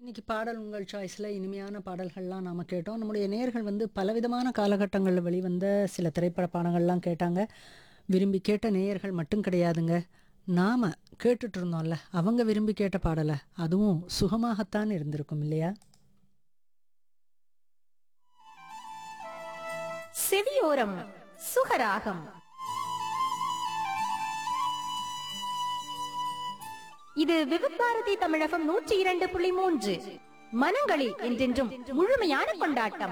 இன்னைக்கு பாடல் உங்கள் சாய்ஸில் இனிமையான பாடல்கள்லாம் நாம் கேட்டோம் நம்முடைய நேர்கள் வந்து பலவிதமான காலகட்டங்களில் வெளிவந்த சில திரைப்பட பாடங்கள்லாம் கேட்டாங்க விரும்பி கேட்ட நேயர்கள் மட்டும் கிடையாதுங்க நாம் கேட்டுட்டு இருந்தோம்ல அவங்க விரும்பி கேட்ட பாடலை அதுவும் சுகமாகத்தான் இருந்திருக்கும் இல்லையா செவியோரம் சுகராகம் இது விவிபாரதி தமிழகம் நூற்றி இரண்டு புள்ளி மூன்று மனங்களில் என்றென்றும் முழுமையான கொண்டாட்டம்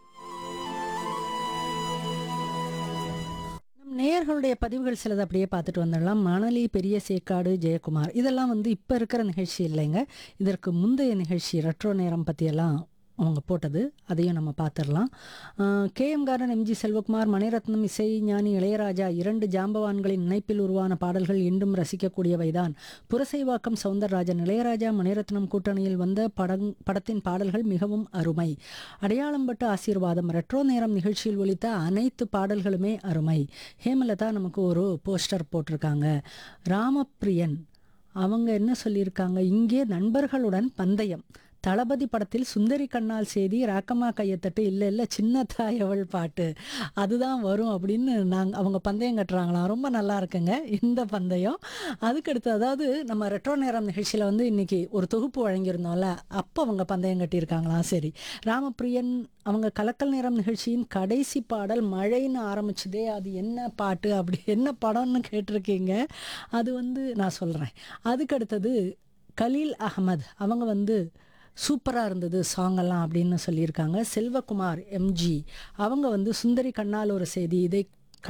நம் நேயர்களுடைய பதிவுகள் சிலது அப்படியே பார்த்துட்டு வந்துடலாம் மணலி பெரிய சேக்காடு ஜெயக்குமார் இதெல்லாம் வந்து இப்போ இருக்கிற நிகழ்ச்சி இல்லைங்க இதற்கு முந்தைய நிகழ்ச்சி ரெட்ரோ நேரம் பற்றியெல்லாம் அவங்க போட்டது அதையும் நம்ம பார்த்துடலாம் K M garden M G Selvakumar Maniratnam இசை ஞானி இளையராஜா இரண்டு ஜாம்பவான்களின் இணைப்பில் உருவான பாடல்கள் இன்றும் ரசிக்கக்கூடியவைதான் புரசைவாக்கம் சவுந்தரராஜன் இளையராஜா மணிரத்னம் கூட்டணியில் வந்த படங் படத்தின் பாடல்கள் மிகவும் அருமை அடையாளம் பட்டு ஆசீர்வாதம் ரெட்ரோ நேரம் நிகழ்ச்சியில் ஒலித்த அனைத்து பாடல்களுமே அருமை ஹேமலதா நமக்கு ஒரு போஸ்டர் போட்டிருக்காங்க ராமப்பிரியன் அவங்க என்ன சொல்லியிருக்காங்க இங்கே நண்பர்களுடன் பந்தயம் தளபதி படத்தில் சுந்தரி கண்ணால் செய்தி ராக்கம்மா கையத்தட்டு இல்லை இல்லை சின்ன தாயவள் பாட்டு அதுதான் வரும் அப்படின்னு நாங்கள் அவங்க பந்தயம் கட்டுறாங்களாம் ரொம்ப நல்லா இருக்குங்க இந்த பந்தயம் அதுக்கடுத்து அதாவது நம்ம ரெட்ரோ நேரம் நிகழ்ச்சியில் வந்து இன்னைக்கு ஒரு தொகுப்பு வழங்கியிருந்தோம்ல அப்போ அவங்க பந்தயம் கட்டியிருக்காங்களாம் சரி ராமப்பிரியன் அவங்க கலக்கல் நேரம் நிகழ்ச்சியின் கடைசி பாடல் மழைன்னு ஆரம்பிச்சதே அது என்ன பாட்டு அப்படி என்ன படம்னு கேட்டிருக்கீங்க அது வந்து நான் சொல்கிறேன் அதுக்கடுத்தது கலீல் அகமது அவங்க வந்து சூப்பராக இருந்தது சாங்கெல்லாம் அப்படின்னு சொல்லியிருக்காங்க செல்வகுமார் எம்ஜி அவங்க வந்து சுந்தரி கண்ணால் ஒரு செய்தி இதை